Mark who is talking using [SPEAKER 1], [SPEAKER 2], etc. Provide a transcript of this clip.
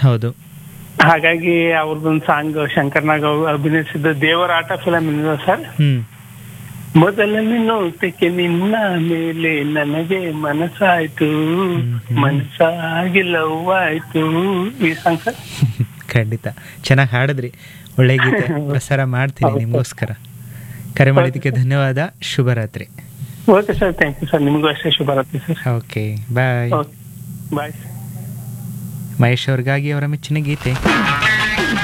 [SPEAKER 1] ಹೌದು
[SPEAKER 2] ಹಾಗಾಗಿ ಅವ್ರದ್ದೊಂದು ಸಾಂಗ್ ಶಂಕರ್ನಾಗ್ ಅವ್ರು ಅಭಿನಯಿಸಿದ ದೇವರ ಆಟ ಫಿಲಮ್ ಇದೆ ಸರ್
[SPEAKER 1] ಹ್ಮ್
[SPEAKER 2] ಮೊದಲನೇ ನೋಟಕ್ಕೆ ನಿನ್ನ ಮೇಲೆ ನನಗೆ ಮನಸ್ಸಾಯ್ತು ಮನಸ್ಸಾಗಿ ಲವ್ ಆಯ್ತು ಈ ಸಾಂಗ್ ಸರ್
[SPEAKER 1] ಖಂಡಿತ ಚೆನ್ನಾಗಿ ಹಾಡಿದ್ರಿ ಒಳ್ಳೆ ಗೀತೆ ಪ್ರಸಾರ ಮಾಡ್ತೀನಿ ನಿಮಗೋಸ್ಕರ ಕರೆ ಮಾಡಿದ್ದಕ್ಕೆ ಧನ್ಯವಾದ ಶುಭರಾತ್ರಿ
[SPEAKER 2] okay sir thank you sir ನಿಮಗೂ ಅಷ್ಟೇ ಶುಭರಾತ್ರಿ sir
[SPEAKER 1] okay bye
[SPEAKER 2] okay bye
[SPEAKER 1] Mahesh ಅವ್ರಿಗಾಗಿ ಅವರ ಮೆಚ್ಚಿನ ಗೀತೆ